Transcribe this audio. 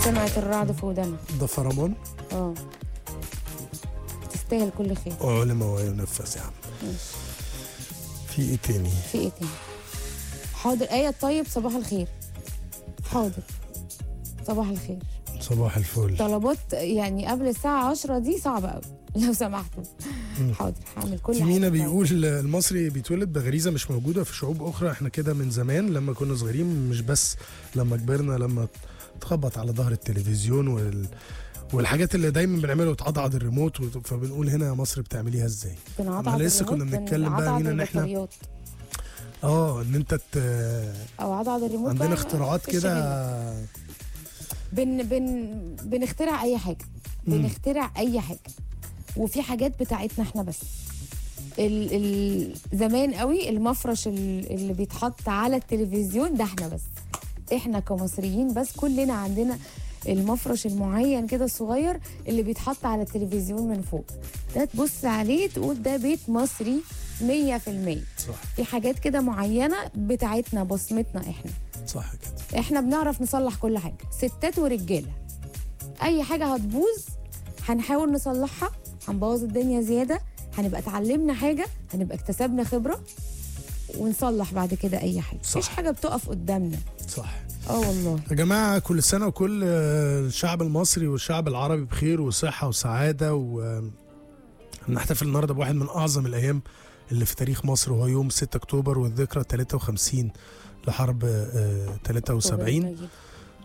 سمعت الرعد في ودانها ده فرمان اه تستاهل كل خير علم وينفذ يا عم ماشي. في ايه تاني في ايه تاني حاضر ايه طيب صباح الخير حاضر صباح الخير صباح الفل طلبات يعني قبل الساعة 10 دي صعبة قوي لو سمحتوا مم. حاضر هعمل كل في حاجة مينا طيب. بيقول المصري بيتولد بغريزه مش موجوده في شعوب اخرى احنا كده من زمان لما كنا صغيرين مش بس لما كبرنا لما تخبط على ظهر التلفزيون وال والحاجات اللي دايما بنعملها وتعضعض الريموت وت- فبنقول هنا يا مصر بتعمليها ازاي بنعضعض احنا لسه الريموت، كنا بنتكلم بقى بنعضعض مينا ان احنا البطاريات. اه ان انت ت... او عضعض الريموت عندنا بقى اختراعات فيش كده منه. بن بن بنخترع اي حاجه مم. بنخترع اي حاجه وفي حاجات بتاعتنا احنا بس ال ال زمان قوي المفرش ال- اللي بيتحط على التلفزيون ده احنا بس احنا كمصريين بس كلنا عندنا المفرش المعين كده الصغير اللي بيتحط على التلفزيون من فوق ده تبص عليه تقول ده بيت مصري 100% صح في حاجات كده معينه بتاعتنا بصمتنا احنا صح كده احنا بنعرف نصلح كل حاجه ستات ورجاله اي حاجه هتبوظ هنحاول نصلحها هنبوظ الدنيا زياده هنبقى اتعلمنا حاجه هنبقى اكتسبنا خبره ونصلح بعد كده اي حاجه صح. مفيش حاجه بتقف قدامنا صح اه والله يا جماعة كل سنة وكل آه، الشعب المصري والشعب العربي بخير وصحة وسعادة و نحتفل النهاردة بواحد من أعظم الأيام اللي في تاريخ مصر وهو يوم 6 أكتوبر والذكرى 53 لحرب آه، 73